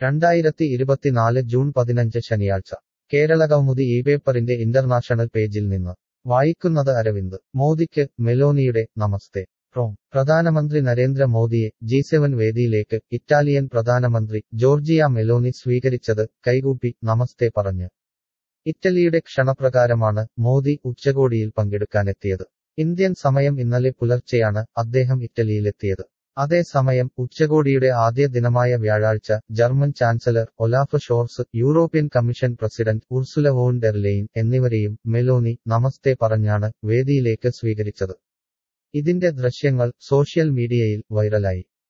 രണ്ടായിരത്തി ഇരുപത്തിനാല് ജൂൺ പതിനഞ്ച് ശനിയാഴ്ച കേരളകൗമുദി ഈ പേപ്പറിന്റെ ഇന്റർനാഷണൽ പേജിൽ നിന്ന് വായിക്കുന്നത് അരവിന്ദ് മോദിക്ക് മെലോനിയുടെ നമസ്തേ റോം പ്രധാനമന്ത്രി നരേന്ദ്ര മോദിയെ ജി സെവൻ വേദിയിലേക്ക് ഇറ്റാലിയൻ പ്രധാനമന്ത്രി ജോർജിയ മെലോനി സ്വീകരിച്ചത് കൈകൂപ്പി നമസ്തേ പറഞ്ഞ് ഇറ്റലിയുടെ ക്ഷണപ്രകാരമാണ് മോദി ഉച്ചകോടിയിൽ പങ്കെടുക്കാനെത്തിയത് ഇന്ത്യൻ സമയം ഇന്നലെ പുലർച്ചെയാണ് അദ്ദേഹം ഇറ്റലിയിലെത്തിയത് അതേസമയം ഉച്ചകോടിയുടെ ആദ്യ ദിനമായ വ്യാഴാഴ്ച German chancellor Olaf Scholz European commission president Ursula von der Leyen എന്നിവരെയും മെലോനി നമസ്തേ പറഞ്ഞാണ് വേദിയിലേക്ക് സ്വീകരിച്ചത് ഇതിന്റെ ദൃശ്യങ്ങൾ സോഷ്യൽ മീഡിയയിൽ വൈറലായി